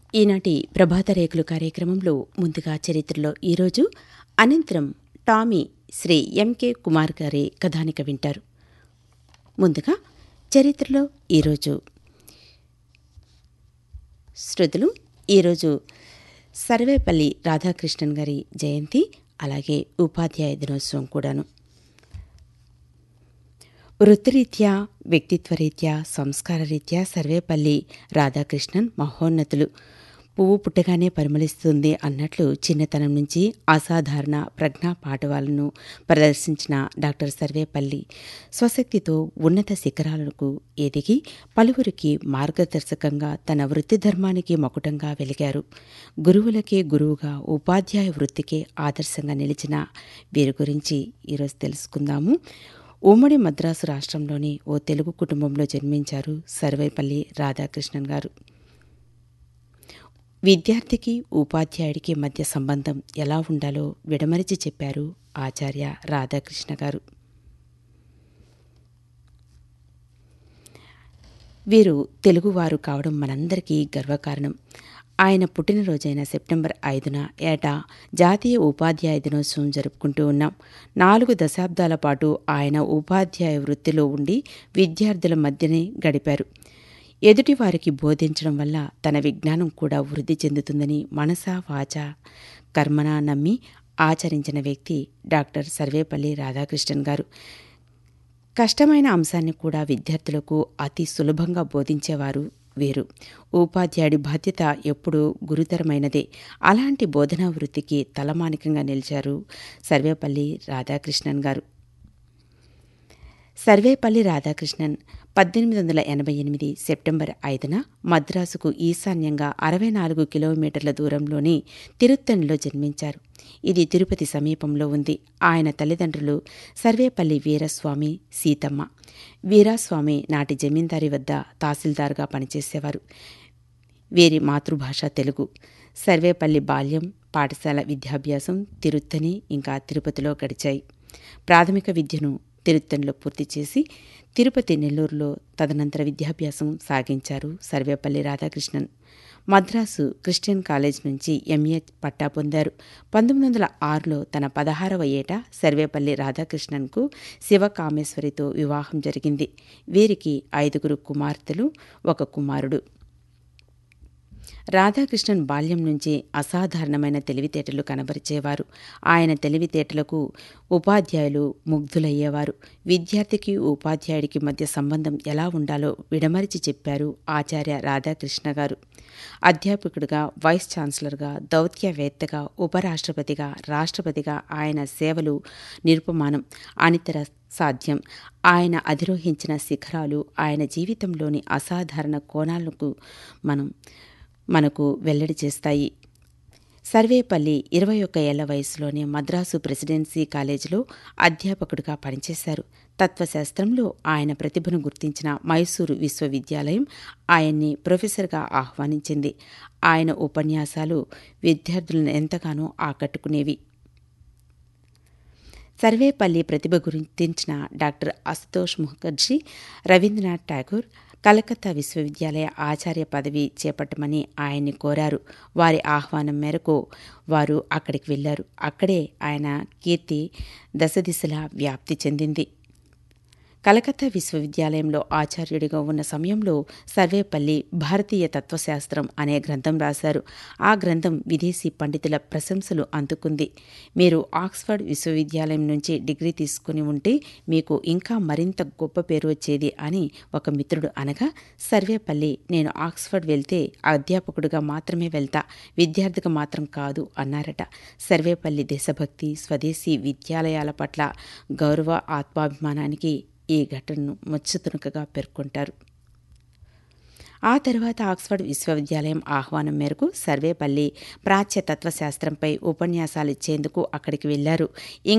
ఈనాటి ప్రభాత రేకులు కార్యక్రమంలో ముందుగా చరిత్రలో ఈరోజు అనంతరం టామీ శ్రీ ఎంకే కుమార్ గారి కథానిక వింటారు ముందుగా చరిత్రలో ఈరోజు శృతులు ఈరోజు సర్వేపల్లి రాధాకృష్ణన్ గారి జయంతి అలాగే ఉపాధ్యాయ దినోత్సవం కూడాను వృత్తిరీత్యా వ్యక్తిత్వరీత్యా సంస్కారరీత్యా సర్వేపల్లి రాధాకృష్ణన్ మహోన్నతులు పువ్వు పుట్టగానే పరిమళిస్తుంది అన్నట్లు చిన్నతనం నుంచి అసాధారణ ప్రజ్ఞా పాఠవాలను ప్రదర్శించిన డాక్టర్ సర్వేపల్లి స్వశక్తితో ఉన్నత శిఖరాలకు ఎదిగి పలువురికి మార్గదర్శకంగా తన వృత్తి ధర్మానికి మకుటంగా వెలిగారు గురువులకే గురువుగా ఉపాధ్యాయ వృత్తికే ఆదర్శంగా నిలిచిన వీరి గురించి ఈరోజు తెలుసుకుందాము ఉమ్మడి మద్రాసు రాష్ట్రంలోని ఓ తెలుగు కుటుంబంలో జన్మించారు సర్వేపల్లి రాధాకృష్ణన్ గారు విద్యార్థికి ఉపాధ్యాయుడికి మధ్య సంబంధం ఎలా ఉండాలో విడమరిచి చెప్పారు ఆచార్య రాధాకృష్ణ గారు వీరు తెలుగువారు కావడం మనందరికీ గర్వకారణం ఆయన పుట్టినరోజైన సెప్టెంబర్ ఐదున ఏటా జాతీయ ఉపాధ్యాయ దినోత్సవం జరుపుకుంటూ ఉన్నాం నాలుగు దశాబ్దాల పాటు ఆయన ఉపాధ్యాయ వృత్తిలో ఉండి విద్యార్థుల మధ్యనే గడిపారు ఎదుటివారికి బోధించడం వల్ల తన విజ్ఞానం కూడా వృద్ధి చెందుతుందని మనసా వాచ కర్మన నమ్మి ఆచరించిన వ్యక్తి డాక్టర్ సర్వేపల్లి రాధాకృష్ణన్ గారు కష్టమైన అంశాన్ని కూడా విద్యార్థులకు అతి సులభంగా బోధించేవారు వీరు ఉపాధ్యాయుడి బాధ్యత ఎప్పుడూ గురుతరమైనదే అలాంటి బోధనా వృత్తికి తలమానికంగా నిలిచారు సర్వేపల్లి రాధాకృష్ణన్ గారు సర్వేపల్లి రాధాకృష్ణన్ పద్దెనిమిది వందల ఎనభై ఎనిమిది సెప్టెంబర్ ఐదున మద్రాసుకు ఈశాన్యంగా అరవై నాలుగు కిలోమీటర్ల దూరంలోని తిరుత్తణిలో జన్మించారు ఇది తిరుపతి సమీపంలో ఉంది ఆయన తల్లిదండ్రులు సర్వేపల్లి వీరస్వామి సీతమ్మ వీరాస్వామి నాటి జమీందారి వద్ద తహసీల్దార్గా పనిచేసేవారు వీరి మాతృభాష తెలుగు సర్వేపల్లి బాల్యం పాఠశాల విద్యాభ్యాసం తిరుత్తని ఇంకా తిరుపతిలో గడిచాయి ప్రాథమిక విద్యను తిరుత్తణిలో పూర్తి చేసి తిరుపతి నెల్లూరులో తదనంతర విద్యాభ్యాసం సాగించారు సర్వేపల్లి రాధాకృష్ణన్ మద్రాసు క్రిస్టియన్ కాలేజ్ నుంచి ఎంఏ పట్టా పొందారు పంతొమ్మిది వందల ఆరులో తన పదహారవ ఏట సర్వేపల్లి రాధాకృష్ణన్కు శివకామేశ్వరితో వివాహం జరిగింది వీరికి ఐదుగురు కుమార్తెలు ఒక కుమారుడు రాధాకృష్ణన్ బాల్యం నుంచి అసాధారణమైన తెలివితేటలు కనబరిచేవారు ఆయన తెలివితేటలకు ఉపాధ్యాయులు ముగ్ధులయ్యేవారు విద్యార్థికి ఉపాధ్యాయుడికి మధ్య సంబంధం ఎలా ఉండాలో విడమరిచి చెప్పారు ఆచార్య రాధాకృష్ణ గారు అధ్యాపకుడిగా వైస్ ఛాన్సలర్గా దౌత్యవేత్తగా ఉపరాష్ట్రపతిగా రాష్ట్రపతిగా ఆయన సేవలు నిరుపమానం అనితర సాధ్యం ఆయన అధిరోహించిన శిఖరాలు ఆయన జీవితంలోని అసాధారణ కోణాలకు మనం మనకు వెల్లడి చేస్తాయి సర్వేపల్లి ఇరవై ఒక్క ఏళ్ల వయసులోనే మద్రాసు ప్రెసిడెన్సీ కాలేజీలో అధ్యాపకుడిగా పనిచేశారు తత్వశాస్త్రంలో ఆయన ప్రతిభను గుర్తించిన మైసూరు విశ్వవిద్యాలయం ఆయన్ని ప్రొఫెసర్గా ఆహ్వానించింది ఆయన ఉపన్యాసాలు విద్యార్థులను ఎంతగానో ఆకట్టుకునేవి సర్వేపల్లి ప్రతిభ గుర్తించిన డాక్టర్ అశుతోష్ ముఖర్జీ రవీంద్రనాథ్ ఠాగూర్ కలకత్తా విశ్వవిద్యాలయ ఆచార్య పదవి చేపట్టమని ఆయన్ని కోరారు వారి ఆహ్వానం మేరకు వారు అక్కడికి వెళ్లారు అక్కడే ఆయన కీర్తి దశదిశలా వ్యాప్తి చెందింది కలకత్తా విశ్వవిద్యాలయంలో ఆచార్యుడిగా ఉన్న సమయంలో సర్వేపల్లి భారతీయ తత్వశాస్త్రం అనే గ్రంథం రాశారు ఆ గ్రంథం విదేశీ పండితుల ప్రశంసలు అందుకుంది మీరు ఆక్స్ఫర్డ్ విశ్వవిద్యాలయం నుంచి డిగ్రీ తీసుకుని ఉంటే మీకు ఇంకా మరింత గొప్ప పేరు వచ్చేది అని ఒక మిత్రుడు అనగా సర్వేపల్లి నేను ఆక్స్ఫర్డ్ వెళ్తే అధ్యాపకుడిగా మాత్రమే వెళ్తా విద్యార్థిగా మాత్రం కాదు అన్నారట సర్వేపల్లి దేశభక్తి స్వదేశీ విద్యాలయాల పట్ల గౌరవ ఆత్మాభిమానానికి ఈ ఘటనను మచ్చుతునుకగా పేర్కొంటారు ఆ తర్వాత ఆక్స్ఫర్డ్ విశ్వవిద్యాలయం ఆహ్వానం మేరకు సర్వేపల్లి ప్రాచ్య తత్వశాస్త్రంపై ఉపన్యాసాలు ఇచ్చేందుకు అక్కడికి వెళ్లారు